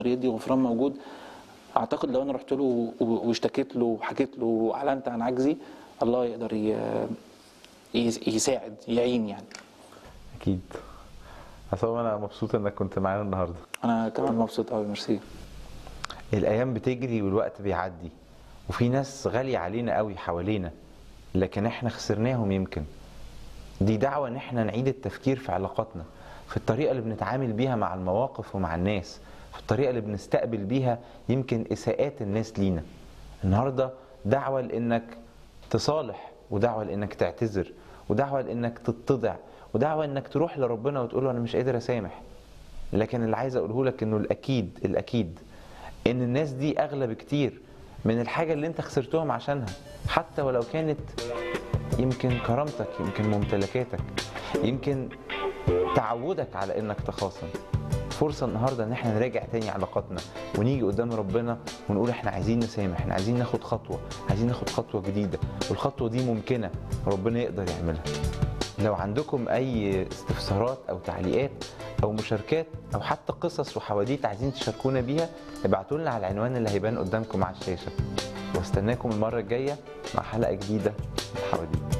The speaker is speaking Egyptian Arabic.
يدي غفران موجود اعتقد لو انا رحت له و- واشتكيت له وحكيت له واعلنت عن عجزي الله يقدر ي- يس- يساعد يعين يعني اكيد عصام انا مبسوط انك كنت معانا النهارده انا كمان مبسوط قوي ميرسي الايام بتجري والوقت بيعدي وفي ناس غالية علينا قوي حوالينا لكن احنا خسرناهم يمكن دي دعوة ان احنا نعيد التفكير في علاقاتنا في الطريقة اللي بنتعامل بيها مع المواقف ومع الناس في الطريقة اللي بنستقبل بيها يمكن اساءات الناس لينا النهاردة دعوة لانك تصالح ودعوة لانك تعتذر ودعوة لانك تتضع ودعوة انك تروح لربنا وتقول له انا مش قادر اسامح لكن اللي عايز اقوله لك انه الاكيد الاكيد ان الناس دي اغلى بكتير من الحاجه اللي انت خسرتهم عشانها حتى ولو كانت يمكن كرامتك يمكن ممتلكاتك يمكن تعودك على انك تخاصم فرصة النهاردة ان احنا نراجع تاني علاقاتنا ونيجي قدام ربنا ونقول احنا عايزين نسامح احنا عايزين ناخد خطوة عايزين ناخد خطوة جديدة والخطوة دي ممكنة ربنا يقدر يعملها لو عندكم اي استفسارات او تعليقات او مشاركات او حتى قصص وحواديت عايزين تشاركونا بيها ابعتوا لنا على العنوان اللي هيبان قدامكم على الشاشه واستناكم المره الجايه مع حلقه جديده من حواديت